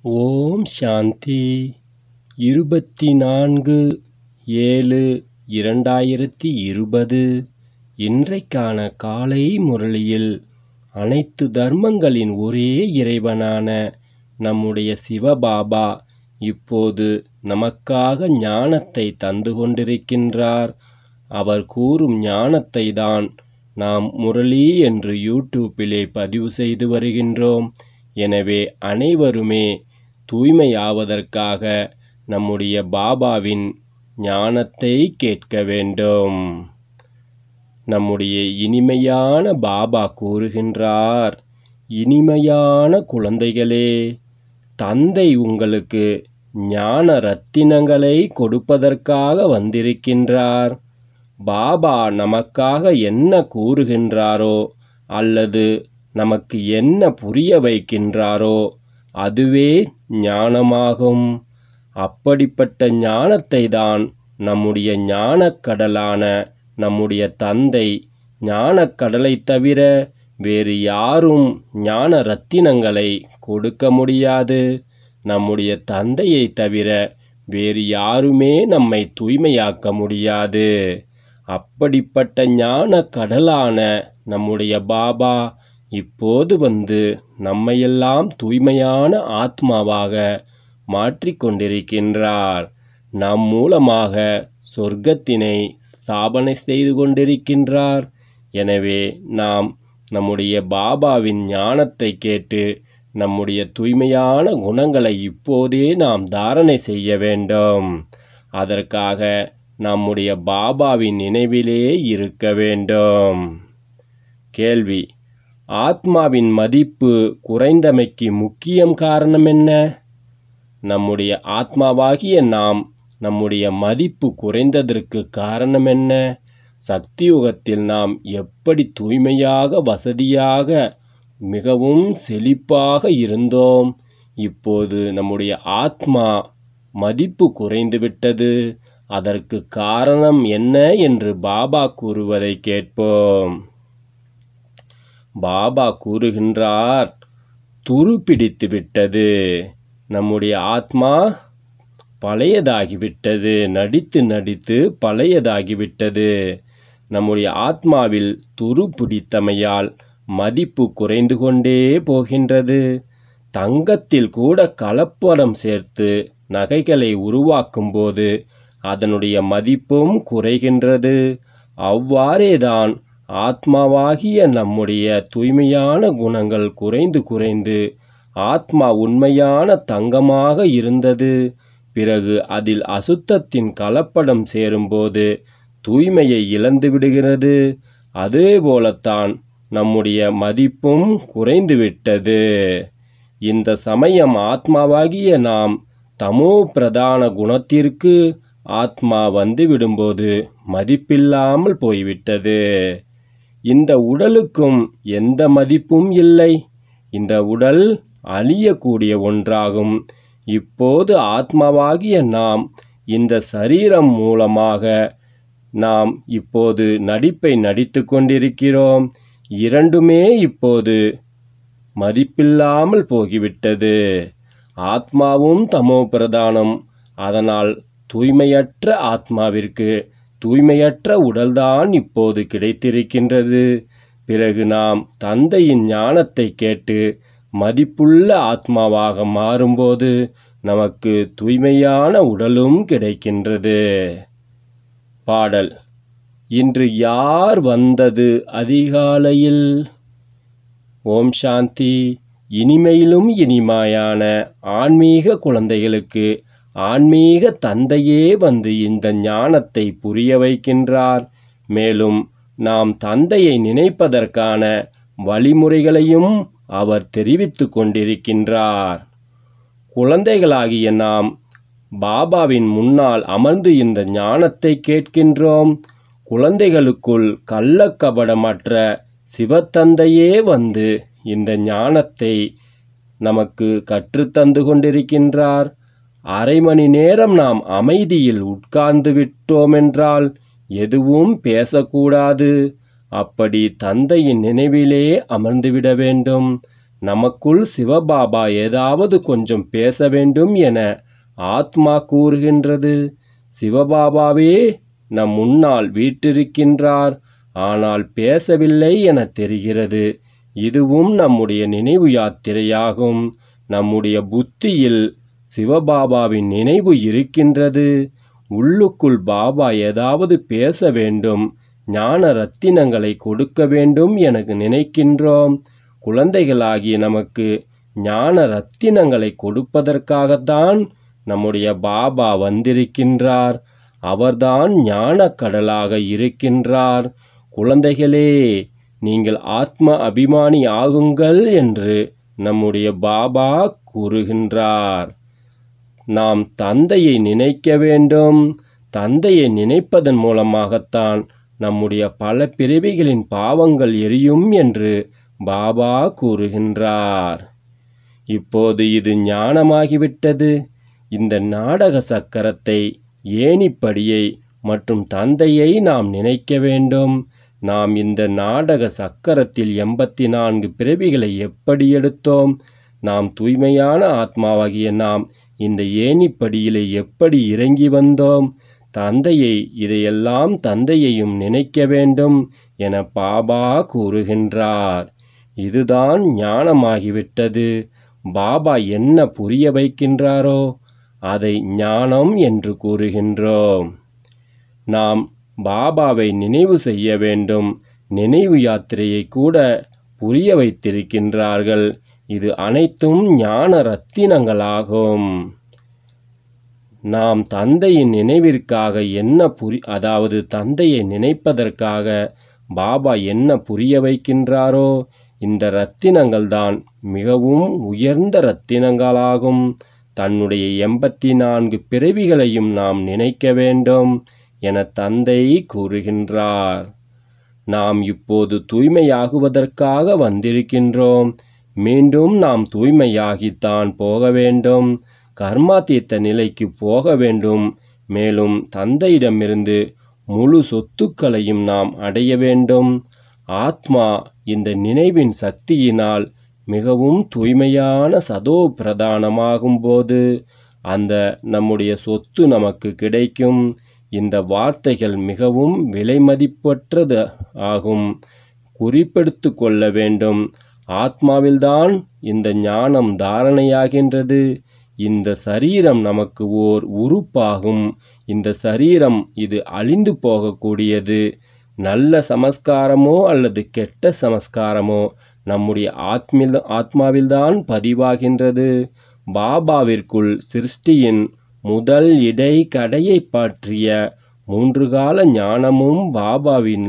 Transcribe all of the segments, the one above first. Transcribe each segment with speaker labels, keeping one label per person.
Speaker 1: ஓம் சாந்தி இருபத்தி நான்கு ஏழு இரண்டாயிரத்தி இருபது இன்றைக்கான காலை முரளியில் அனைத்து தர்மங்களின் ஒரே இறைவனான நம்முடைய சிவபாபா இப்போது நமக்காக ஞானத்தை தந்து கொண்டிருக்கின்றார் அவர் கூறும் ஞானத்தை தான் நாம் முரளி என்று யூடியூப்பிலே பதிவு செய்து வருகின்றோம் எனவே அனைவருமே தூய்மையாவதற்காக நம்முடைய பாபாவின் ஞானத்தை கேட்க வேண்டும் நம்முடைய இனிமையான பாபா கூறுகின்றார் இனிமையான குழந்தைகளே தந்தை உங்களுக்கு ஞான ரத்தினங்களை கொடுப்பதற்காக வந்திருக்கின்றார் பாபா நமக்காக என்ன கூறுகின்றாரோ அல்லது நமக்கு என்ன புரிய வைக்கின்றாரோ அதுவே ஞானமாகும் அப்படிப்பட்ட ஞானத்தை தான் நம்முடைய ஞானக்கடலான நம்முடைய தந்தை ஞானக்கடலை தவிர வேறு யாரும் ஞான ரத்தினங்களை கொடுக்க முடியாது நம்முடைய தந்தையை தவிர வேறு யாருமே நம்மை தூய்மையாக்க முடியாது அப்படிப்பட்ட ஞான கடலான நம்முடைய பாபா இப்போது வந்து நம்மையெல்லாம் தூய்மையான ஆத்மாவாக மாற்றிக்கொண்டிருக்கின்றார் நம் மூலமாக சொர்க்கத்தினை ஸ்தாபனை செய்து கொண்டிருக்கின்றார் எனவே நாம் நம்முடைய பாபாவின் ஞானத்தை கேட்டு நம்முடைய தூய்மையான குணங்களை இப்போதே நாம் தாரணை செய்ய வேண்டும் அதற்காக நம்முடைய பாபாவின் நினைவிலே இருக்க வேண்டும் கேள்வி ஆத்மாவின் மதிப்பு குறைந்தமைக்கு முக்கியம் காரணம் என்ன நம்முடைய ஆத்மாவாகிய நாம் நம்முடைய மதிப்பு குறைந்ததற்கு காரணம் என்ன சக்தியுகத்தில் நாம் எப்படி தூய்மையாக வசதியாக மிகவும் செழிப்பாக இருந்தோம் இப்போது நம்முடைய ஆத்மா மதிப்பு குறைந்துவிட்டது அதற்கு காரணம் என்ன என்று பாபா கூறுவதை கேட்போம் பாபா கூறுகின்றார் துரு பிடித்து விட்டது நம்முடைய ஆத்மா பழையதாகிவிட்டது நடித்து நடித்து பழையதாகிவிட்டது நம்முடைய ஆத்மாவில் துரு பிடித்தமையால் மதிப்பு குறைந்து கொண்டே போகின்றது தங்கத்தில் கூட கலப்படம் சேர்த்து நகைகளை உருவாக்கும்போது அதனுடைய மதிப்பும் குறைகின்றது அவ்வாறேதான் ஆத்மாவாகிய நம்முடைய தூய்மையான குணங்கள் குறைந்து குறைந்து ஆத்மா உண்மையான தங்கமாக இருந்தது பிறகு அதில் அசுத்தத்தின் கலப்படம் சேரும்போது தூய்மையை இழந்து விடுகிறது அதே போலத்தான் நம்முடைய மதிப்பும் குறைந்துவிட்டது இந்த சமயம் ஆத்மாவாகிய நாம் தமோ பிரதான குணத்திற்கு ஆத்மா வந்து விடும்போது மதிப்பில்லாமல் போய்விட்டது இந்த உடலுக்கும் எந்த மதிப்பும் இல்லை இந்த உடல் அழியக்கூடிய ஒன்றாகும் இப்போது ஆத்மாவாகிய நாம் இந்த சரீரம் மூலமாக நாம் இப்போது நடிப்பை நடித்து கொண்டிருக்கிறோம் இரண்டுமே இப்போது மதிப்பில்லாமல் போகிவிட்டது ஆத்மாவும் தமோ பிரதானம் அதனால் தூய்மையற்ற ஆத்மாவிற்கு தூய்மையற்ற உடல்தான் இப்போது கிடைத்திருக்கின்றது பிறகு நாம் தந்தையின் ஞானத்தை கேட்டு மதிப்புள்ள ஆத்மாவாக மாறும்போது நமக்கு தூய்மையான உடலும் கிடைக்கின்றது பாடல் இன்று யார் வந்தது அதிகாலையில் ஓம் சாந்தி இனிமையிலும் இனிமையான ஆன்மீக குழந்தைகளுக்கு ஆன்மீக தந்தையே வந்து இந்த ஞானத்தை புரிய வைக்கின்றார் மேலும் நாம் தந்தையை நினைப்பதற்கான வழிமுறைகளையும் அவர் தெரிவித்து கொண்டிருக்கின்றார் குழந்தைகளாகிய நாம் பாபாவின் முன்னால் அமர்ந்து இந்த ஞானத்தை கேட்கின்றோம் குழந்தைகளுக்குள் கள்ளக்கபடமற்ற சிவத்தந்தையே வந்து இந்த ஞானத்தை நமக்கு கற்றுத்தந்து கொண்டிருக்கின்றார் அரை மணி நேரம் நாம் அமைதியில் உட்கார்ந்து விட்டோமென்றால் எதுவும் பேசக்கூடாது அப்படி தந்தையின் நினைவிலே அமர்ந்துவிட வேண்டும் நமக்குள் சிவபாபா ஏதாவது கொஞ்சம் பேச வேண்டும் என ஆத்மா கூறுகின்றது சிவபாபாவே நம் முன்னால் வீற்றிருக்கின்றார் ஆனால் பேசவில்லை என தெரிகிறது இதுவும் நம்முடைய நினைவு யாத்திரையாகும் நம்முடைய புத்தியில் சிவபாபாவின் நினைவு இருக்கின்றது உள்ளுக்குள் பாபா ஏதாவது பேச வேண்டும் ஞான ரத்தினங்களை கொடுக்க வேண்டும் என நினைக்கின்றோம் குழந்தைகளாகிய நமக்கு ஞான ரத்தினங்களை கொடுப்பதற்காகத்தான் நம்முடைய பாபா வந்திருக்கின்றார் அவர்தான் ஞான கடலாக இருக்கின்றார் குழந்தைகளே நீங்கள் ஆத்ம அபிமானி ஆகுங்கள் என்று நம்முடைய பாபா கூறுகின்றார் நாம் தந்தையை நினைக்க வேண்டும் தந்தையை நினைப்பதன் மூலமாகத்தான் நம்முடைய பல பிறவிகளின் பாவங்கள் எரியும் என்று பாபா கூறுகின்றார் இப்போது இது ஞானமாகிவிட்டது இந்த நாடக சக்கரத்தை ஏணிப்படியை மற்றும் தந்தையை நாம் நினைக்க வேண்டும் நாம் இந்த நாடக சக்கரத்தில் எண்பத்தி நான்கு பிறவிகளை எப்படி எடுத்தோம் நாம் தூய்மையான ஆத்மாவாகிய நாம் இந்த ஏணிப்படியிலே எப்படி இறங்கி வந்தோம் தந்தையை இதையெல்லாம் தந்தையையும் நினைக்க வேண்டும் என பாபா கூறுகின்றார் இதுதான் ஞானமாகிவிட்டது பாபா என்ன புரிய வைக்கின்றாரோ அதை ஞானம் என்று கூறுகின்றோம் நாம் பாபாவை நினைவு செய்ய வேண்டும் நினைவு யாத்திரையை கூட புரிய வைத்திருக்கின்றார்கள் இது அனைத்தும் ஞான ரத்தினங்களாகும் நாம் தந்தையின் நினைவிற்காக என்ன புரி அதாவது தந்தையை நினைப்பதற்காக பாபா என்ன புரிய வைக்கின்றாரோ இந்த ரத்தினங்கள் தான் மிகவும் உயர்ந்த ரத்தினங்களாகும் தன்னுடைய எண்பத்தி நான்கு பிறவிகளையும் நாம் நினைக்க வேண்டும் என தந்தை கூறுகின்றார் நாம் இப்போது தூய்மையாகுவதற்காக வந்திருக்கின்றோம் மீண்டும் நாம் தூய்மையாகித்தான் போக வேண்டும் கர்மாத்தீத்த நிலைக்கு போக வேண்டும் மேலும் தந்தையிடமிருந்து முழு சொத்துக்களையும் நாம் அடைய வேண்டும் ஆத்மா இந்த நினைவின் சக்தியினால் மிகவும் தூய்மையான சதோ பிரதானமாகும் போது அந்த நம்முடைய சொத்து நமக்கு கிடைக்கும் இந்த வார்த்தைகள் மிகவும் விலைமதிப்பற்றது ஆகும் குறிப்பெடுத்து கொள்ள வேண்டும் ஆத்மாவில்தான் இந்த ஞானம் தாரணையாகின்றது இந்த சரீரம் நமக்கு ஓர் உறுப்பாகும் இந்த சரீரம் இது அழிந்து போகக்கூடியது நல்ல சமஸ்காரமோ அல்லது கெட்ட சமஸ்காரமோ நம்முடைய ஆத்மில் ஆத்மாவில்தான் பதிவாகின்றது பாபாவிற்குள் சிருஷ்டியின் முதல் இடை கடையை பற்றிய மூன்று கால ஞானமும் பாபாவின்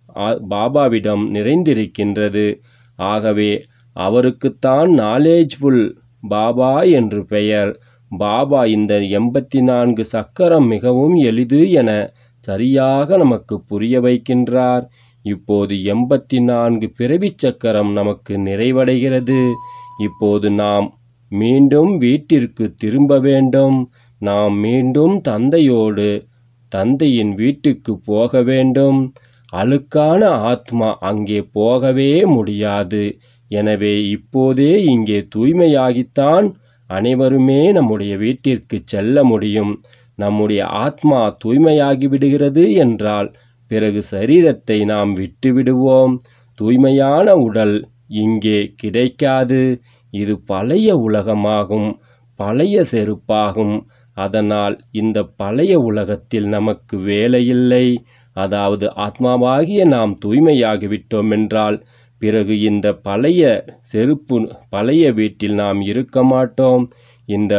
Speaker 1: பாபாவிடம் நிறைந்திருக்கின்றது ஆகவே அவருக்குத்தான் நாலேஜ்ஃபுல் பாபா என்று பெயர் பாபா இந்த எண்பத்தி நான்கு சக்கரம் மிகவும் எளிது என சரியாக நமக்கு புரிய வைக்கின்றார் இப்போது எண்பத்தி நான்கு பிறவி சக்கரம் நமக்கு நிறைவடைகிறது இப்போது நாம் மீண்டும் வீட்டிற்கு திரும்ப வேண்டும் நாம் மீண்டும் தந்தையோடு தந்தையின் வீட்டுக்கு போக வேண்டும் அழுக்கான ஆத்மா அங்கே போகவே முடியாது எனவே இப்போதே இங்கே தூய்மையாகித்தான் அனைவருமே நம்முடைய வீட்டிற்கு செல்ல முடியும் நம்முடைய ஆத்மா தூய்மையாகி விடுகிறது என்றால் பிறகு சரீரத்தை நாம் விட்டுவிடுவோம் தூய்மையான உடல் இங்கே கிடைக்காது இது பழைய உலகமாகும் பழைய செருப்பாகும் அதனால் இந்த பழைய உலகத்தில் நமக்கு வேலையில்லை அதாவது ஆத்மாவாகிய நாம் தூய்மையாகிவிட்டோம் என்றால் பிறகு இந்த பழைய செருப்பு பழைய வீட்டில் நாம் இருக்க மாட்டோம் இந்த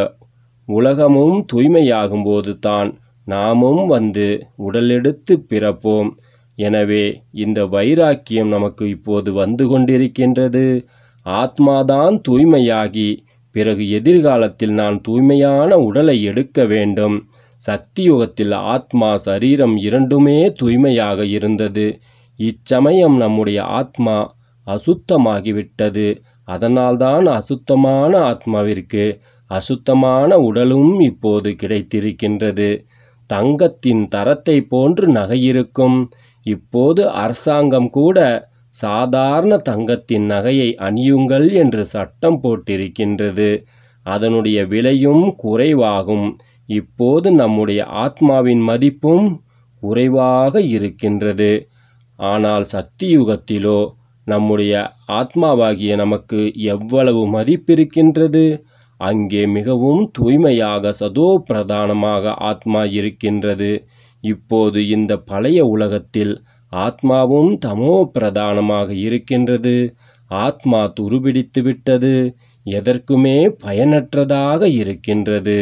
Speaker 1: உலகமும் தூய்மையாகும்போது தான் நாமும் வந்து உடலெடுத்து பிறப்போம் எனவே இந்த வைராக்கியம் நமக்கு இப்போது வந்து கொண்டிருக்கின்றது ஆத்மாதான் தூய்மையாகி பிறகு எதிர்காலத்தில் நான் தூய்மையான உடலை எடுக்க வேண்டும் சக்தி யுகத்தில் ஆத்மா சரீரம் இரண்டுமே தூய்மையாக இருந்தது இச்சமயம் நம்முடைய ஆத்மா அசுத்தமாகிவிட்டது அதனால்தான் அசுத்தமான ஆத்மாவிற்கு அசுத்தமான உடலும் இப்போது கிடைத்திருக்கின்றது தங்கத்தின் தரத்தை போன்று நகை இருக்கும் இப்போது அரசாங்கம் கூட சாதாரண தங்கத்தின் நகையை அணியுங்கள் என்று சட்டம் போட்டிருக்கின்றது அதனுடைய விலையும் குறைவாகும் இப்போது நம்முடைய ஆத்மாவின் மதிப்பும் குறைவாக இருக்கின்றது ஆனால் சக்தி யுகத்திலோ நம்முடைய ஆத்மாவாகிய நமக்கு எவ்வளவு மதிப்பிருக்கின்றது அங்கே மிகவும் தூய்மையாக சதோ பிரதானமாக ஆத்மா இருக்கின்றது இப்போது இந்த பழைய உலகத்தில் ஆத்மாவும் தமோ பிரதானமாக இருக்கின்றது ஆத்மா துருபிடித்து விட்டது எதற்குமே பயனற்றதாக இருக்கின்றது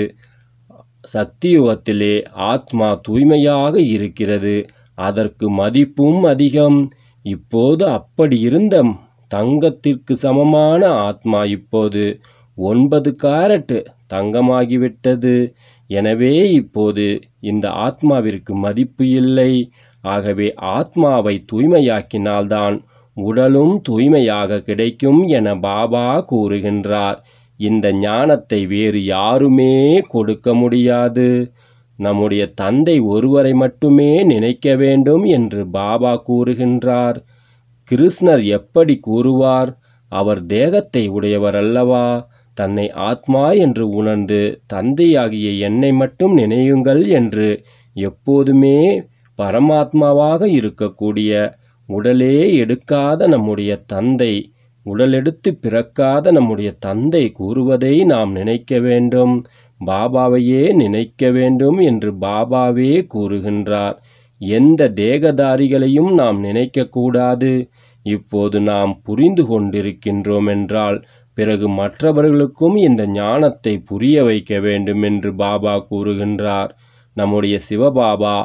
Speaker 1: சக்தி யுகத்திலே ஆத்மா தூய்மையாக இருக்கிறது அதற்கு மதிப்பும் அதிகம் இப்போது அப்படி இருந்த தங்கத்திற்கு சமமான ஆத்மா இப்போது ஒன்பது காரட் தங்கமாகிவிட்டது எனவே இப்போது இந்த ஆத்மாவிற்கு மதிப்பு இல்லை ஆகவே ஆத்மாவை தூய்மையாக்கினால்தான் உடலும் தூய்மையாக கிடைக்கும் என பாபா கூறுகின்றார் இந்த ஞானத்தை வேறு யாருமே கொடுக்க முடியாது நம்முடைய தந்தை ஒருவரை மட்டுமே நினைக்க வேண்டும் என்று பாபா கூறுகின்றார் கிருஷ்ணர் எப்படி கூறுவார் அவர் தேகத்தை உடையவர் அல்லவா தன்னை ஆத்மா என்று உணர்ந்து தந்தையாகிய என்னை மட்டும் நினையுங்கள் என்று எப்போதுமே பரமாத்மாவாக இருக்கக்கூடிய உடலே எடுக்காத நம்முடைய தந்தை உடலெடுத்து பிறக்காத நம்முடைய தந்தை கூறுவதை நாம் நினைக்க வேண்டும் பாபாவையே நினைக்க வேண்டும் என்று பாபாவே கூறுகின்றார் எந்த தேகதாரிகளையும் நாம் நினைக்கக்கூடாது இப்போது நாம் புரிந்து கொண்டிருக்கின்றோம் என்றால் பிறகு மற்றவர்களுக்கும் இந்த ஞானத்தை புரிய வைக்க வேண்டும் என்று பாபா கூறுகின்றார் நம்முடைய சிவபாபா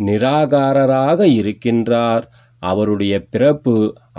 Speaker 1: நிராகாரராக இருக்கின்றார் அவருடைய பிறப்பு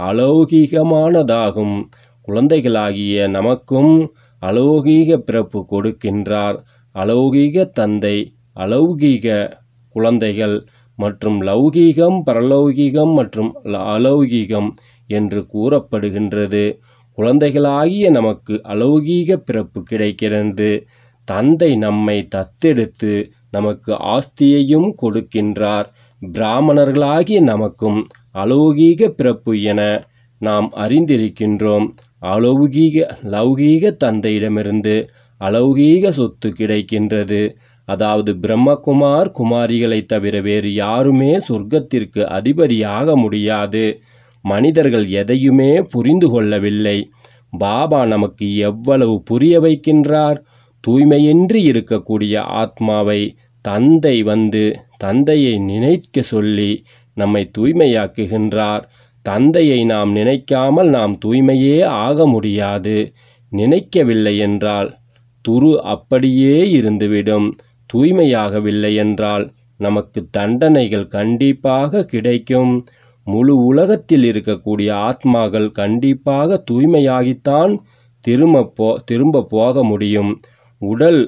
Speaker 1: அலௌகீகமானதாகும் குழந்தைகளாகிய நமக்கும் அலௌகீக பிறப்பு கொடுக்கின்றார் அலௌகீக தந்தை அலௌகீக குழந்தைகள் மற்றும் லௌகீகம் பரலௌகீகம் மற்றும் அலௌகீகம் என்று கூறப்படுகின்றது குழந்தைகளாகிய நமக்கு அலௌகீக பிறப்பு கிடைக்கிறது தந்தை நம்மை தத்தெடுத்து நமக்கு ஆஸ்தியையும் கொடுக்கின்றார் பிராமணர்களாகிய நமக்கும் அலௌகீக பிறப்பு என நாம் அறிந்திருக்கின்றோம் அலௌகீக லௌகீக தந்தையிடமிருந்து அலௌகீக சொத்து கிடைக்கின்றது அதாவது பிரம்மகுமார் குமாரிகளை தவிர வேறு யாருமே சொர்க்கத்திற்கு அதிபதியாக முடியாது மனிதர்கள் எதையுமே புரிந்து கொள்ளவில்லை பாபா நமக்கு எவ்வளவு புரிய வைக்கின்றார் தூய்மையின்றி இருக்கக்கூடிய ஆத்மாவை தந்தை வந்து தந்தையை நினைக்க சொல்லி நம்மை தூய்மையாக்குகின்றார் தந்தையை நாம் நினைக்காமல் நாம் தூய்மையே ஆக முடியாது நினைக்கவில்லை என்றால் துரு அப்படியே இருந்துவிடும் தூய்மையாகவில்லை என்றால் நமக்கு தண்டனைகள் கண்டிப்பாக கிடைக்கும் முழு உலகத்தில் இருக்கக்கூடிய ஆத்மாக்கள் கண்டிப்பாக தூய்மையாகித்தான் திரும்ப போ திரும்ப போக முடியும் உடல்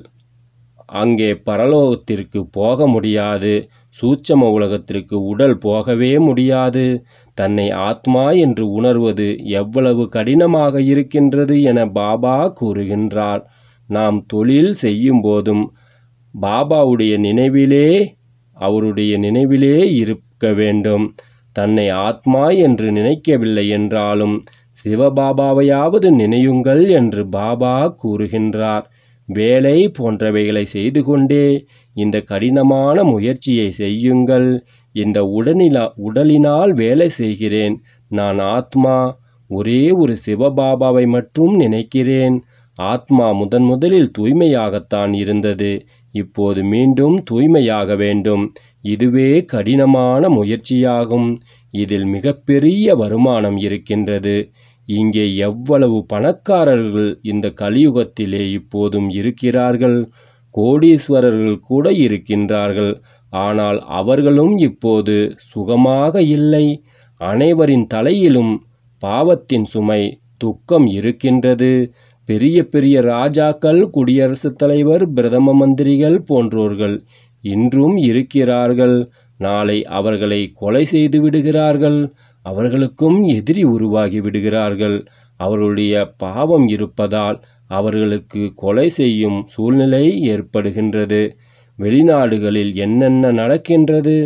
Speaker 1: அங்கே பரலோகத்திற்கு போக முடியாது சூட்சம உலகத்திற்கு உடல் போகவே முடியாது தன்னை ஆத்மா என்று உணர்வது எவ்வளவு கடினமாக இருக்கின்றது என பாபா கூறுகின்றார் நாம் தொழில் செய்யும் போதும் பாபாவுடைய நினைவிலே அவருடைய நினைவிலே இருக்க வேண்டும் தன்னை ஆத்மா என்று நினைக்கவில்லை என்றாலும் சிவபாபாவையாவது நினையுங்கள் என்று பாபா கூறுகின்றார் வேலை போன்றவைகளை செய்து கொண்டே இந்த கடினமான முயற்சியை செய்யுங்கள் இந்த உடனிலா உடலினால் வேலை செய்கிறேன் நான் ஆத்மா ஒரே ஒரு சிவபாபாவை மட்டும் நினைக்கிறேன் ஆத்மா முதன் முதலில் தூய்மையாகத்தான் இருந்தது இப்போது மீண்டும் தூய்மையாக வேண்டும் இதுவே கடினமான முயற்சியாகும் இதில் மிகப்பெரிய வருமானம் இருக்கின்றது இங்கே எவ்வளவு பணக்காரர்கள் இந்த கலியுகத்திலே இப்போதும் இருக்கிறார்கள் கோடீஸ்வரர்கள் கூட இருக்கின்றார்கள் ஆனால் அவர்களும் இப்போது சுகமாக இல்லை அனைவரின் தலையிலும் பாவத்தின் சுமை துக்கம் இருக்கின்றது பெரிய பெரிய ராஜாக்கள் குடியரசுத் தலைவர் பிரதம மந்திரிகள் போன்றோர்கள் இன்றும் இருக்கிறார்கள் நாளை அவர்களை கொலை செய்து விடுகிறார்கள் அவர்களுக்கும் எதிரி உருவாகி விடுகிறார்கள் அவர்களுடைய பாவம் இருப்பதால் அவர்களுக்கு கொலை செய்யும் சூழ்நிலை ஏற்படுகின்றது வெளிநாடுகளில் என்னென்ன நடக்கின்றது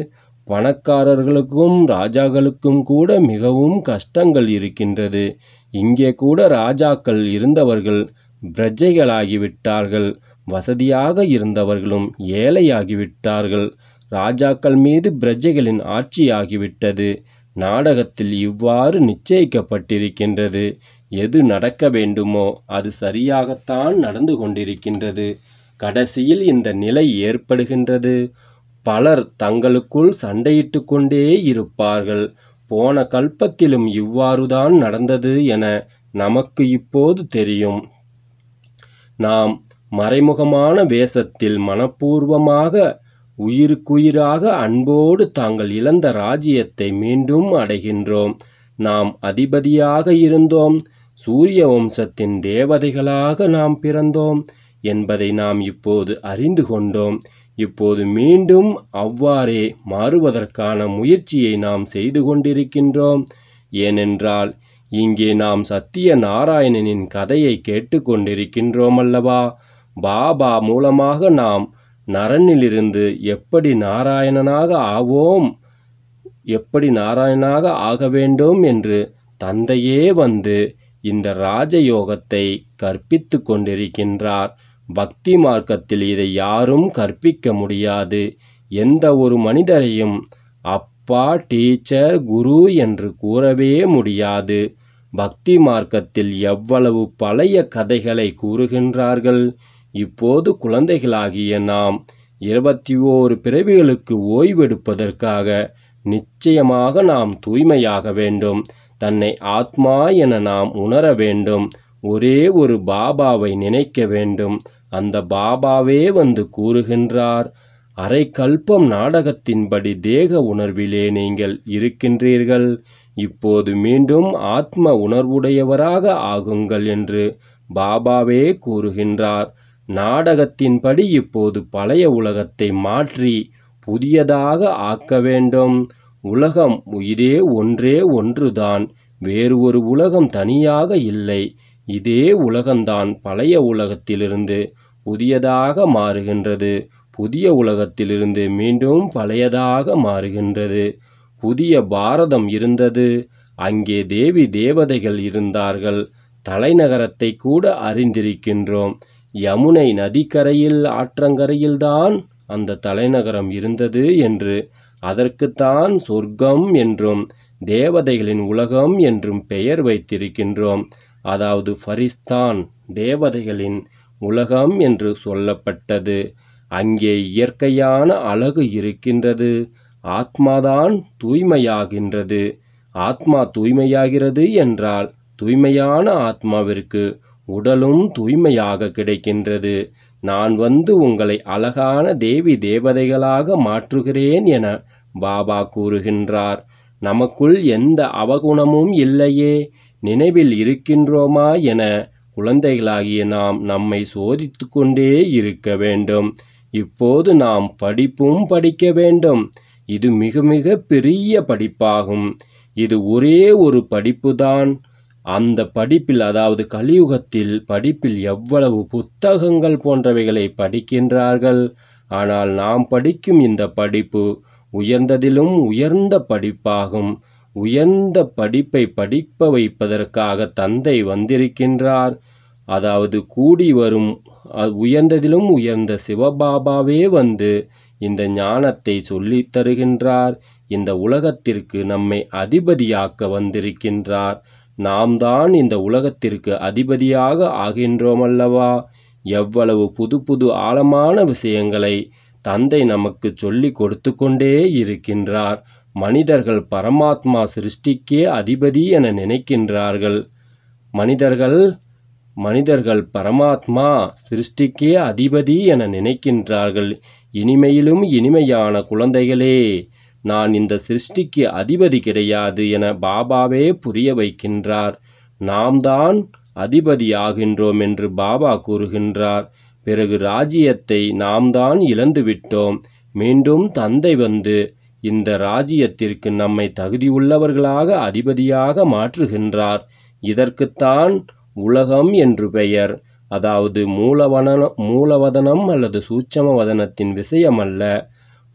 Speaker 1: பணக்காரர்களுக்கும் ராஜாக்களுக்கும் கூட மிகவும் கஷ்டங்கள் இருக்கின்றது இங்கே கூட ராஜாக்கள் இருந்தவர்கள் பிரஜைகளாகிவிட்டார்கள் வசதியாக இருந்தவர்களும் ஏழையாகிவிட்டார்கள் ராஜாக்கள் மீது பிரஜைகளின் ஆட்சியாகிவிட்டது நாடகத்தில் இவ்வாறு நிச்சயிக்கப்பட்டிருக்கின்றது எது நடக்க வேண்டுமோ அது சரியாகத்தான் நடந்து கொண்டிருக்கின்றது கடைசியில் இந்த நிலை ஏற்படுகின்றது பலர் தங்களுக்குள் சண்டையிட்டு கொண்டே இருப்பார்கள் போன கல்பத்திலும் இவ்வாறுதான் நடந்தது என நமக்கு இப்போது தெரியும் நாம் மறைமுகமான வேஷத்தில் மனப்பூர்வமாக உயிருக்குயிராக அன்போடு தாங்கள் இழந்த ராஜ்யத்தை மீண்டும் அடைகின்றோம் நாம் அதிபதியாக இருந்தோம் சூரிய வம்சத்தின் தேவதைகளாக நாம் பிறந்தோம் என்பதை நாம் இப்போது அறிந்து கொண்டோம் இப்போது மீண்டும் அவ்வாறே மாறுவதற்கான முயற்சியை நாம் செய்து கொண்டிருக்கின்றோம் ஏனென்றால் இங்கே நாம் சத்திய நாராயணனின் கதையை கேட்டுக்கொண்டிருக்கின்றோம் அல்லவா பாபா மூலமாக நாம் நரனிலிருந்து எப்படி நாராயணனாக ஆவோம் எப்படி நாராயணனாக ஆக வேண்டும் என்று தந்தையே வந்து இந்த ராஜயோகத்தை கற்பித்து கொண்டிருக்கின்றார் பக்தி மார்க்கத்தில் இதை யாரும் கற்பிக்க முடியாது எந்த ஒரு மனிதரையும் அப்பா டீச்சர் குரு என்று கூறவே முடியாது பக்தி மார்க்கத்தில் எவ்வளவு பழைய கதைகளை கூறுகின்றார்கள் இப்போது குழந்தைகளாகிய நாம் இருபத்தி ஓரு பிறவிகளுக்கு ஓய்வெடுப்பதற்காக நிச்சயமாக நாம் தூய்மையாக வேண்டும் தன்னை ஆத்மா என நாம் உணர வேண்டும் ஒரே ஒரு பாபாவை நினைக்க வேண்டும் அந்த பாபாவே வந்து கூறுகின்றார் அரை கல்பம் நாடகத்தின்படி தேக உணர்விலே நீங்கள் இருக்கின்றீர்கள் இப்போது மீண்டும் ஆத்ம உணர்வுடையவராக ஆகுங்கள் என்று பாபாவே கூறுகின்றார் நாடகத்தின்படி இப்போது பழைய உலகத்தை மாற்றி புதியதாக ஆக்க வேண்டும் உலகம் இதே ஒன்றே ஒன்றுதான் வேறு ஒரு உலகம் தனியாக இல்லை இதே உலகம்தான் பழைய உலகத்திலிருந்து புதியதாக மாறுகின்றது புதிய உலகத்திலிருந்து மீண்டும் பழையதாக மாறுகின்றது புதிய பாரதம் இருந்தது அங்கே தேவி தேவதைகள் இருந்தார்கள் தலைநகரத்தை கூட அறிந்திருக்கின்றோம் யமுனை நதிக்கரையில் ஆற்றங்கரையில்தான் அந்த தலைநகரம் இருந்தது என்று அதற்குத்தான் சொர்க்கம் என்றும் தேவதைகளின் உலகம் என்றும் பெயர் வைத்திருக்கின்றோம் அதாவது ஃபரிஸ்தான் தேவதைகளின் உலகம் என்று சொல்லப்பட்டது அங்கே இயற்கையான அழகு இருக்கின்றது ஆத்மாதான் தூய்மையாகின்றது ஆத்மா தூய்மையாகிறது என்றால் தூய்மையான ஆத்மாவிற்கு உடலும் தூய்மையாக கிடைக்கின்றது நான் வந்து உங்களை அழகான தேவி தேவதைகளாக மாற்றுகிறேன் என பாபா கூறுகின்றார் நமக்குள் எந்த அவகுணமும் இல்லையே நினைவில் இருக்கின்றோமா என குழந்தைகளாகிய நாம் நம்மை சோதித்து கொண்டே இருக்க வேண்டும் இப்போது நாம் படிப்பும் படிக்க வேண்டும் இது மிக மிக பெரிய படிப்பாகும் இது ஒரே ஒரு படிப்புதான் அந்த படிப்பில் அதாவது கலியுகத்தில் படிப்பில் எவ்வளவு புத்தகங்கள் போன்றவைகளை படிக்கின்றார்கள் ஆனால் நாம் படிக்கும் இந்த படிப்பு உயர்ந்ததிலும் உயர்ந்த படிப்பாகும் உயர்ந்த படிப்பை படிப்ப வைப்பதற்காக தந்தை வந்திருக்கின்றார் அதாவது கூடி வரும் உயர்ந்ததிலும் உயர்ந்த சிவபாபாவே வந்து இந்த ஞானத்தை சொல்லித் தருகின்றார் இந்த உலகத்திற்கு நம்மை அதிபதியாக்க வந்திருக்கின்றார் நாம் தான் இந்த உலகத்திற்கு அதிபதியாக ஆகின்றோம் அல்லவா எவ்வளவு புது புது ஆழமான விஷயங்களை தந்தை நமக்கு சொல்லி கொடுத்து கொண்டே இருக்கின்றார் மனிதர்கள் பரமாத்மா சிருஷ்டிக்கே அதிபதி என நினைக்கின்றார்கள் மனிதர்கள் மனிதர்கள் பரமாத்மா சிருஷ்டிக்கே அதிபதி என நினைக்கின்றார்கள் இனிமையிலும் இனிமையான குழந்தைகளே நான் இந்த சிருஷ்டிக்கு அதிபதி கிடையாது என பாபாவே புரிய வைக்கின்றார் நாம் தான் அதிபதி ஆகின்றோம் என்று பாபா கூறுகின்றார் பிறகு ராஜ்யத்தை நாம் தான் இழந்து விட்டோம் மீண்டும் தந்தை வந்து இந்த ராஜ்யத்திற்கு நம்மை தகுதியுள்ளவர்களாக அதிபதியாக மாற்றுகின்றார் இதற்குத்தான் உலகம் என்று பெயர் அதாவது மூலவன மூலவதனம் அல்லது சூட்சம வதனத்தின் விஷயம் அல்ல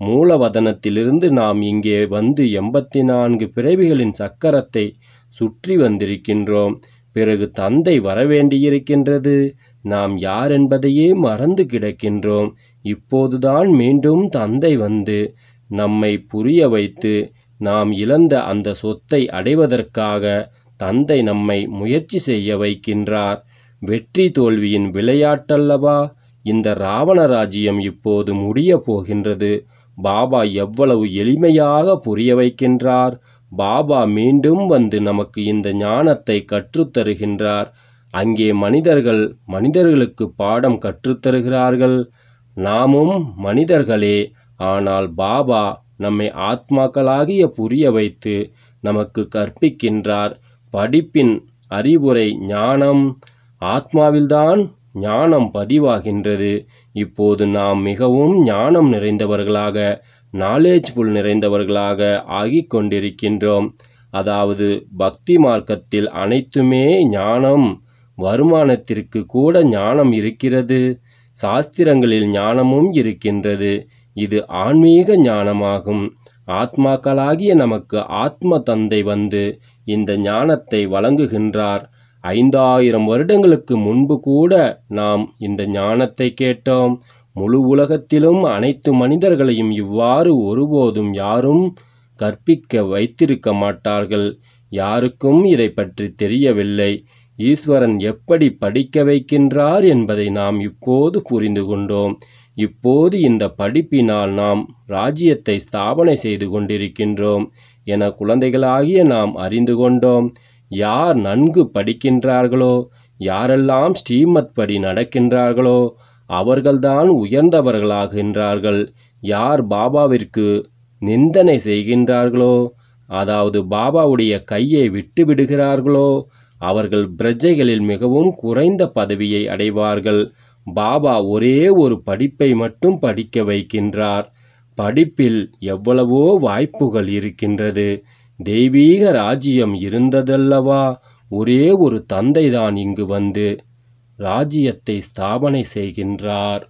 Speaker 1: மூலவதனத்திலிருந்து நாம் இங்கே வந்து எண்பத்தி நான்கு பிறவிகளின் சக்கரத்தை சுற்றி வந்திருக்கின்றோம் பிறகு தந்தை வரவேண்டியிருக்கின்றது நாம் யார் என்பதையே மறந்து கிடக்கின்றோம் இப்போதுதான் மீண்டும் தந்தை வந்து நம்மை புரிய வைத்து நாம் இழந்த அந்த சொத்தை அடைவதற்காக தந்தை நம்மை முயற்சி செய்ய வைக்கின்றார் வெற்றி தோல்வியின் விளையாட்டல்லவா இந்த ராவண ராஜ்யம் இப்போது முடிய போகின்றது பாபா எவ்வளவு எளிமையாக புரிய வைக்கின்றார் பாபா மீண்டும் வந்து நமக்கு இந்த ஞானத்தை கற்றுத்தருகின்றார் அங்கே மனிதர்கள் மனிதர்களுக்கு பாடம் கற்றுத்தருகிறார்கள் நாமும் மனிதர்களே ஆனால் பாபா நம்மை ஆத்மாக்களாகிய புரிய வைத்து நமக்கு கற்பிக்கின்றார் படிப்பின் அறிவுரை ஞானம் ஆத்மாவில்தான் ஞானம் பதிவாகின்றது இப்போது நாம் மிகவும் ஞானம் நிறைந்தவர்களாக நாலேஜ்ஃபுல் நிறைந்தவர்களாக ஆகிக் கொண்டிருக்கின்றோம் அதாவது பக்தி மார்க்கத்தில் அனைத்துமே ஞானம் வருமானத்திற்கு கூட ஞானம் இருக்கிறது சாஸ்திரங்களில் ஞானமும் இருக்கின்றது இது ஆன்மீக ஞானமாகும் ஆத்மாக்களாகிய நமக்கு ஆத்ம தந்தை வந்து இந்த ஞானத்தை வழங்குகின்றார் ஐந்தாயிரம் வருடங்களுக்கு முன்பு கூட நாம் இந்த ஞானத்தை கேட்டோம் முழு உலகத்திலும் அனைத்து மனிதர்களையும் இவ்வாறு ஒருபோதும் யாரும் கற்பிக்க வைத்திருக்க மாட்டார்கள் யாருக்கும் இதை பற்றி தெரியவில்லை ஈஸ்வரன் எப்படி படிக்க வைக்கின்றார் என்பதை நாம் இப்போது புரிந்து கொண்டோம் இப்போது இந்த படிப்பினால் நாம் ராஜ்யத்தை ஸ்தாபனை செய்து கொண்டிருக்கின்றோம் என குழந்தைகளாகிய நாம் அறிந்து கொண்டோம் யார் நன்கு படிக்கின்றார்களோ யாரெல்லாம் ஸ்ரீமத் படி நடக்கின்றார்களோ அவர்கள்தான் உயர்ந்தவர்களாகின்றார்கள் யார் பாபாவிற்கு நிந்தனை செய்கின்றார்களோ அதாவது பாபாவுடைய கையை விட்டு விடுகிறார்களோ அவர்கள் பிரஜைகளில் மிகவும் குறைந்த பதவியை அடைவார்கள் பாபா ஒரே ஒரு படிப்பை மட்டும் படிக்க வைக்கின்றார் படிப்பில் எவ்வளவோ வாய்ப்புகள் இருக்கின்றது தெய்வீக ராஜ்யம் இருந்ததல்லவா ஒரே ஒரு தந்தைதான் இங்கு வந்து ராஜ்யத்தை ஸ்தாபனை செய்கின்றார்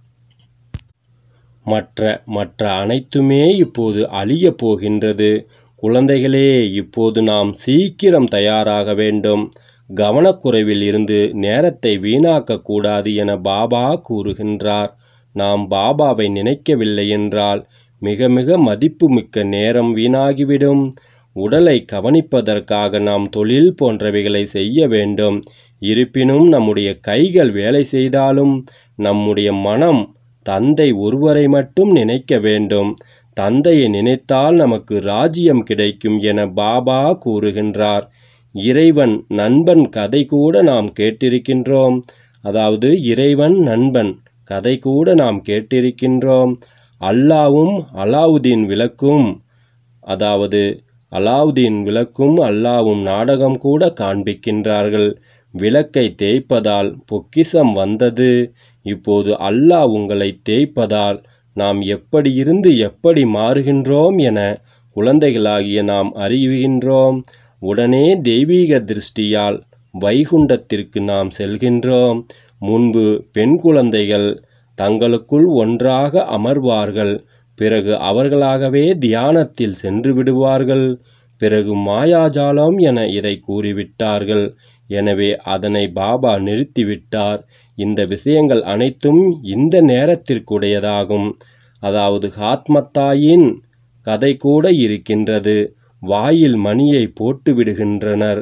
Speaker 1: மற்ற மற்ற அனைத்துமே இப்போது அழியப் போகின்றது குழந்தைகளே இப்போது நாம் சீக்கிரம் தயாராக வேண்டும் கவனக்குறைவில் இருந்து நேரத்தை வீணாக்க கூடாது என பாபா கூறுகின்றார் நாம் பாபாவை நினைக்கவில்லை என்றால் மிக மிக மதிப்புமிக்க நேரம் வீணாகிவிடும் உடலை கவனிப்பதற்காக நாம் தொழில் போன்றவைகளை செய்ய வேண்டும் இருப்பினும் நம்முடைய கைகள் வேலை செய்தாலும் நம்முடைய மனம் தந்தை ஒருவரை மட்டும் நினைக்க வேண்டும் தந்தையை நினைத்தால் நமக்கு ராஜ்யம் கிடைக்கும் என பாபா கூறுகின்றார் இறைவன் நண்பன் கதை கூட நாம் கேட்டிருக்கின்றோம் அதாவது இறைவன் நண்பன் கதை கூட நாம் கேட்டிருக்கின்றோம் அல்லாவும் அலாவுதீன் விளக்கும் அதாவது அலாவுதீன் விளக்கும் அல்லாவும் நாடகம் கூட காண்பிக்கின்றார்கள் விளக்கை தேய்ப்பதால் பொக்கிசம் வந்தது இப்போது அல்லாஹ் உங்களை தேய்ப்பதால் நாம் எப்படி இருந்து எப்படி மாறுகின்றோம் என குழந்தைகளாகிய நாம் அறிவுகின்றோம் உடனே தெய்வீக திருஷ்டியால் வைகுண்டத்திற்கு நாம் செல்கின்றோம் முன்பு பெண் குழந்தைகள் தங்களுக்குள் ஒன்றாக அமர்வார்கள் பிறகு அவர்களாகவே தியானத்தில் சென்று விடுவார்கள் பிறகு மாயாஜாலம் என இதை கூறிவிட்டார்கள் எனவே அதனை பாபா நிறுத்திவிட்டார் இந்த விஷயங்கள் அனைத்தும் இந்த நேரத்திற்குடையதாகும் அதாவது ஆத்மத்தாயின் கதை கூட இருக்கின்றது வாயில் மணியை போட்டு விடுகின்றனர்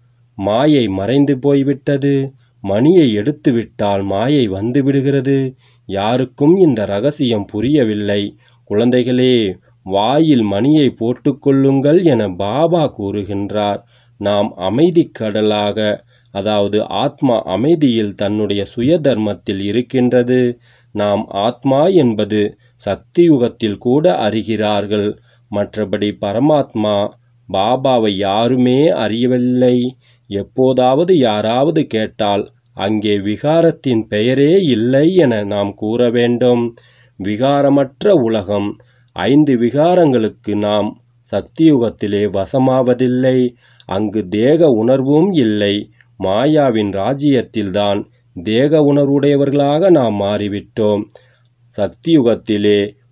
Speaker 1: மாயை மறைந்து போய்விட்டது மணியை எடுத்துவிட்டால் மாயை வந்து விடுகிறது யாருக்கும் இந்த ரகசியம் புரியவில்லை குழந்தைகளே வாயில் மணியை போட்டுக்கொள்ளுங்கள் என பாபா கூறுகின்றார் நாம் அமைதி கடலாக அதாவது ஆத்மா அமைதியில் தன்னுடைய சுய தர்மத்தில் இருக்கின்றது நாம் ஆத்மா என்பது சக்தி யுகத்தில் கூட அறிகிறார்கள் மற்றபடி பரமாத்மா பாபாவை யாருமே அறியவில்லை எப்போதாவது யாராவது கேட்டால் அங்கே விகாரத்தின் பெயரே இல்லை என நாம் கூற வேண்டும் விகாரமற்ற உலகம் ஐந்து விகாரங்களுக்கு நாம் சக்தியுகத்திலே வசமாவதில்லை அங்கு தேக உணர்வும் இல்லை மாயாவின் ராஜ்யத்தில்தான் தேக உணர்வுடையவர்களாக நாம் மாறிவிட்டோம் சக்தியுகத்திலே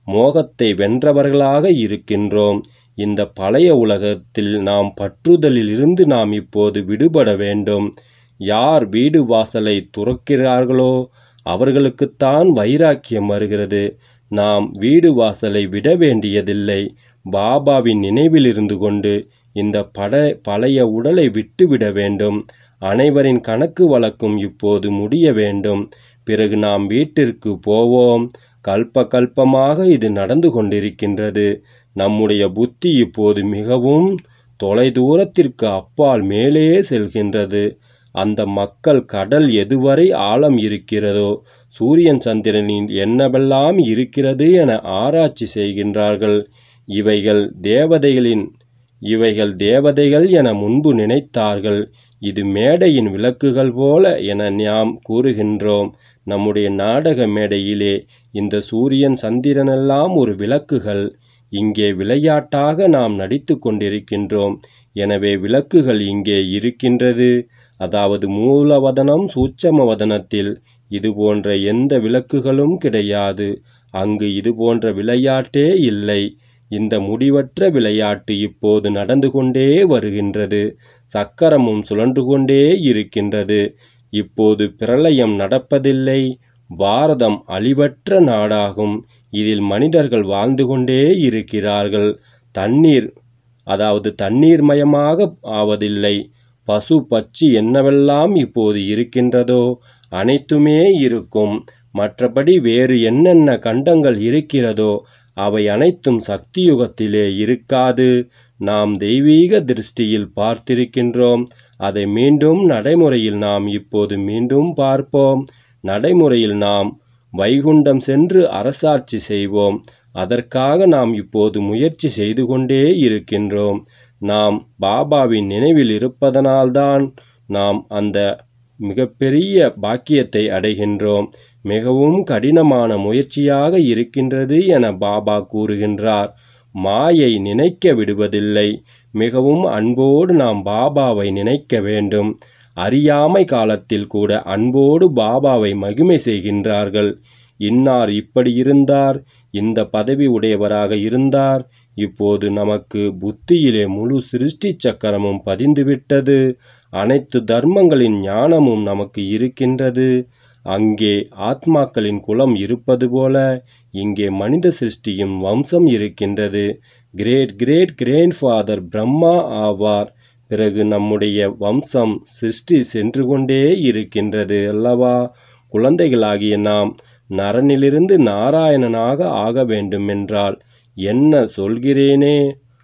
Speaker 1: மோகத்தை வென்றவர்களாக இருக்கின்றோம் இந்த பழைய உலகத்தில் நாம் பற்றுதலில் இருந்து நாம் இப்போது விடுபட வேண்டும் யார் வீடு வாசலை துறக்கிறார்களோ அவர்களுக்குத்தான் வைராக்கியம் வருகிறது நாம் வீடு வாசலை விட வேண்டியதில்லை பாபாவின் நினைவில் இருந்து கொண்டு இந்த பட பழைய உடலை விட்டுவிட வேண்டும் அனைவரின் கணக்கு வழக்கும் இப்போது முடிய வேண்டும் பிறகு நாம் வீட்டிற்கு போவோம் கல்ப கல்பமாக இது நடந்து கொண்டிருக்கின்றது நம்முடைய புத்தி இப்போது மிகவும் தொலைதூரத்திற்கு அப்பால் மேலே செல்கின்றது அந்த மக்கள் கடல் எதுவரை ஆழம் இருக்கிறதோ சூரியன் சந்திரனில் என்னவெல்லாம் இருக்கிறது என ஆராய்ச்சி செய்கின்றார்கள் இவைகள் தேவதைகளின் இவைகள் தேவதைகள் என முன்பு நினைத்தார்கள் இது மேடையின் விளக்குகள் போல என நாம் கூறுகின்றோம் நம்முடைய நாடக மேடையிலே இந்த சூரியன் சந்திரனெல்லாம் ஒரு விளக்குகள் இங்கே விளையாட்டாக நாம் நடித்து கொண்டிருக்கின்றோம் எனவே விளக்குகள் இங்கே இருக்கின்றது அதாவது மூலவதனம் சூட்சம வதனத்தில் இது போன்ற எந்த விளக்குகளும் கிடையாது அங்கு இது போன்ற விளையாட்டே இல்லை இந்த முடிவற்ற விளையாட்டு இப்போது நடந்து கொண்டே வருகின்றது சக்கரமும் சுழன்று கொண்டே இருக்கின்றது இப்போது பிரளயம் நடப்பதில்லை பாரதம் அழிவற்ற நாடாகும் இதில் மனிதர்கள் வாழ்ந்து கொண்டே இருக்கிறார்கள் தண்ணீர் அதாவது தண்ணீர்மயமாக ஆவதில்லை பசு பச்சி என்னவெல்லாம் இப்போது இருக்கின்றதோ அனைத்துமே இருக்கும் மற்றபடி வேறு என்னென்ன கண்டங்கள் இருக்கிறதோ அவை அனைத்தும் சக்தி யுகத்திலே இருக்காது நாம் தெய்வீக திருஷ்டியில் பார்த்திருக்கின்றோம் அதை மீண்டும் நடைமுறையில் நாம் இப்போது மீண்டும் பார்ப்போம் நடைமுறையில் நாம் வைகுண்டம் சென்று அரசாட்சி செய்வோம் அதற்காக நாம் இப்போது முயற்சி செய்து கொண்டே இருக்கின்றோம் நாம் பாபாவின் நினைவில் இருப்பதனால்தான் நாம் அந்த மிகப்பெரிய பாக்கியத்தை அடைகின்றோம் மிகவும் கடினமான முயற்சியாக இருக்கின்றது என பாபா கூறுகின்றார் மாயை நினைக்க விடுவதில்லை மிகவும் அன்போடு நாம் பாபாவை நினைக்க வேண்டும் அறியாமை காலத்தில் கூட அன்போடு பாபாவை மகிமை செய்கின்றார்கள் இன்னார் இப்படி இருந்தார் இந்த பதவி உடையவராக இருந்தார் இப்போது நமக்கு புத்தியிலே முழு சிருஷ்டி சக்கரமும் பதிந்துவிட்டது அனைத்து தர்மங்களின் ஞானமும் நமக்கு இருக்கின்றது அங்கே ஆத்மாக்களின் குலம் இருப்பது போல இங்கே மனித சிருஷ்டியும் வம்சம் இருக்கின்றது great great grand father Brahma ஆவார் பிறகு நம்முடைய வம்சம் சிருஷ்டி சென்று கொண்டே இருக்கின்றது அல்லவா குழந்தைகளாகிய நாம் நரனிலிருந்து நாராயணனாக ஆக வேண்டுமென்றால் என்ன சொல்கிறேனே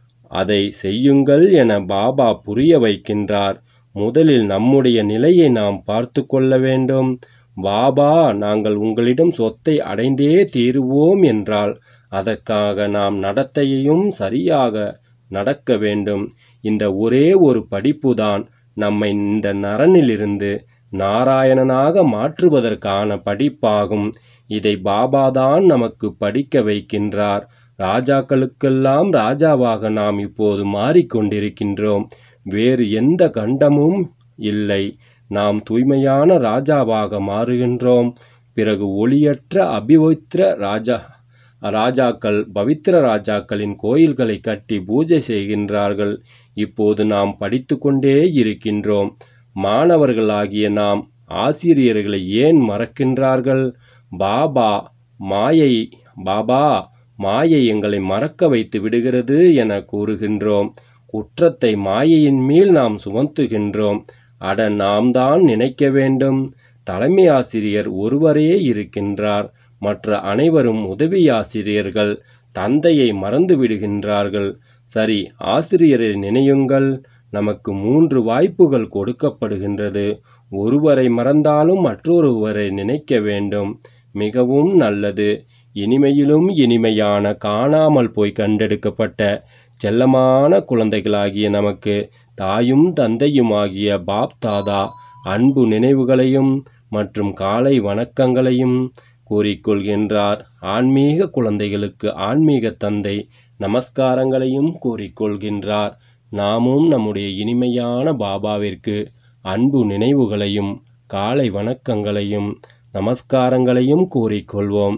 Speaker 1: அதை செய்யுங்கள் என பாபா புரிய வைக்கின்றார் முதலில் நம்முடைய நிலையை நாம் பார்த்து கொள்ள வேண்டும் பாபா நாங்கள் உங்களிடம் சொத்தை அடைந்தே தீருவோம் என்றால் அதற்காக நாம் நடத்தையையும் சரியாக நடக்க வேண்டும் இந்த ஒரே ஒரு படிப்புதான் நம்மை இந்த நரனிலிருந்து நாராயணனாக மாற்றுவதற்கான படிப்பாகும் இதை பாபாதான் நமக்கு படிக்க வைக்கின்றார் ராஜாக்களுக்கெல்லாம் ராஜாவாக நாம் இப்போது மாறிக்கொண்டிருக்கின்றோம் வேறு எந்த கண்டமும் இல்லை நாம் தூய்மையான ராஜாவாக மாறுகின்றோம் பிறகு ஒளியற்ற அபிபவித்திர ராஜா ராஜாக்கள் பவித்திர ராஜாக்களின் கோயில்களை கட்டி பூஜை செய்கின்றார்கள் இப்போது நாம் படித்து கொண்டே இருக்கின்றோம் மாணவர்களாகிய நாம் ஆசிரியர்களை ஏன் மறக்கின்றார்கள் பாபா மாயை பாபா மாயை எங்களை மறக்க வைத்து விடுகிறது என கூறுகின்றோம் குற்றத்தை மாயையின் மேல் நாம் சுமத்துகின்றோம் அட நாம் தான் நினைக்க வேண்டும் தலைமை ஆசிரியர் ஒருவரே இருக்கின்றார் மற்ற அனைவரும் உதவி ஆசிரியர்கள் தந்தையை மறந்து விடுகின்றார்கள் சரி ஆசிரியரை நினையுங்கள் நமக்கு மூன்று வாய்ப்புகள் கொடுக்கப்படுகின்றது ஒருவரை மறந்தாலும் மற்றொருவரை நினைக்க வேண்டும் மிகவும் நல்லது இனிமையிலும் இனிமையான காணாமல் போய் கண்டெடுக்கப்பட்ட செல்லமான குழந்தைகளாகிய நமக்கு தாயும் தந்தையுமாகிய பாப் தாதா அன்பு நினைவுகளையும் மற்றும் காலை வணக்கங்களையும் கூறிக்கொள்கின்றார் ஆன்மீக குழந்தைகளுக்கு ஆன்மீக தந்தை நமஸ்காரங்களையும் கூறிக்கொள்கின்றார் நாமும் நம்முடைய இனிமையான பாபாவிற்கு அன்பு நினைவுகளையும் காலை வணக்கங்களையும் நமஸ்காரங்களையும் கூறிக்கொள்வோம்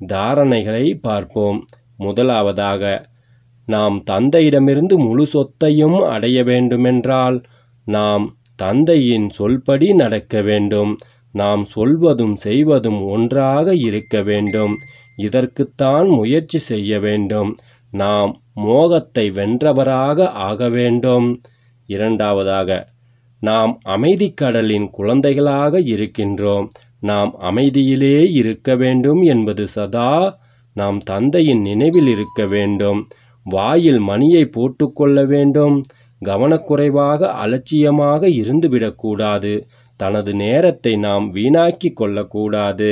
Speaker 1: தாரணைகளை பார்ப்போம் முதலாவதாக நாம் தந்தையிடமிருந்து முழு சொத்தையும் அடைய வேண்டுமென்றால் நாம் தந்தையின் சொல்படி நடக்க வேண்டும் நாம் சொல்வதும் செய்வதும் ஒன்றாக இருக்க வேண்டும் இதற்குத்தான் முயற்சி செய்ய வேண்டும் நாம் மோகத்தை வென்றவராக ஆக வேண்டும் இரண்டாவதாக நாம் அமைதிக் கடலின் குழந்தைகளாக இருக்கின்றோம் நாம் அமைதியிலே இருக்க வேண்டும் என்பது சதா நாம் தந்தையின் நினைவில் இருக்க வேண்டும் வாயில் மணியை போட்டுக்கொள்ள வேண்டும் கவனக்குறைவாக அலட்சியமாக இருந்துவிடக்கூடாது தனது நேரத்தை நாம் வீணாக்கி கொள்ளக்கூடாது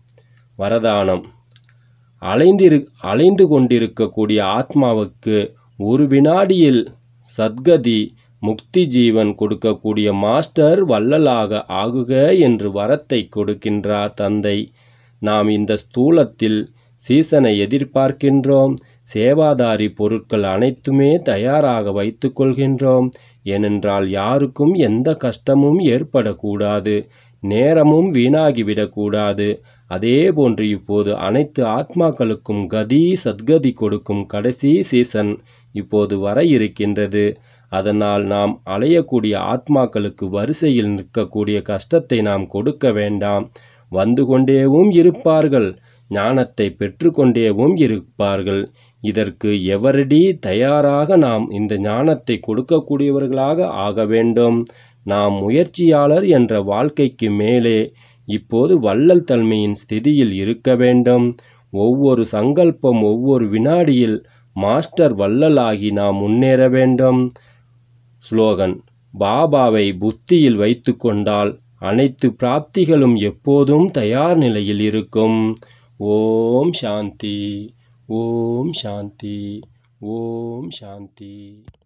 Speaker 1: வரதானம் அலைந்திரு அலைந்து கொண்டிருக்கக்கூடிய ஆத்மாவுக்கு ஒரு வினாடியில் சத்கதி முக்தி ஜீவன் கொடுக்கக்கூடிய மாஸ்டர் வள்ளலாக ஆகுக என்று வரத்தை கொடுக்கின்றார் தந்தை நாம் இந்த ஸ்தூலத்தில் சீசனை எதிர்பார்க்கின்றோம் சேவாதாரி பொருட்கள் அனைத்துமே தயாராக வைத்துக் கொள்கின்றோம் ஏனென்றால் யாருக்கும் எந்த கஷ்டமும் ஏற்படக்கூடாது நேரமும் வீணாகிவிடக்கூடாது அதே போன்று இப்போது அனைத்து ஆத்மாக்களுக்கும் கதி சத்கதி கொடுக்கும் கடைசி சீசன் இப்போது வர இருக்கின்றது அதனால் நாம் அலையக்கூடிய ஆத்மாக்களுக்கு வரிசையில் நிற்கக்கூடிய கஷ்டத்தை நாம் கொடுக்க வேண்டாம் வந்து கொண்டேவும் இருப்பார்கள் ஞானத்தை பெற்றுக்கொண்டேவும் இருப்பார்கள் இதற்கு எவரடி தயாராக நாம் இந்த ஞானத்தை கொடுக்கக்கூடியவர்களாக ஆக வேண்டும் நாம் முயற்சியாளர் என்ற வாழ்க்கைக்கு மேலே இப்போது வள்ளல் தன்மையின் ஸ்திதியில் இருக்க வேண்டும் ஒவ்வொரு சங்கல்பம் ஒவ்வொரு வினாடியில் மாஸ்டர் வள்ளலாகி நாம் முன்னேற வேண்டும் ஸ்லோகன் பாபாவை புத்தியில் வைத்து கொண்டால் அனைத்து பிராப்திகளும் எப்போதும் தயார் நிலையில் இருக்கும் ஓம் சாந்தி ஓம் சாந்தி ஓம் சாந்தி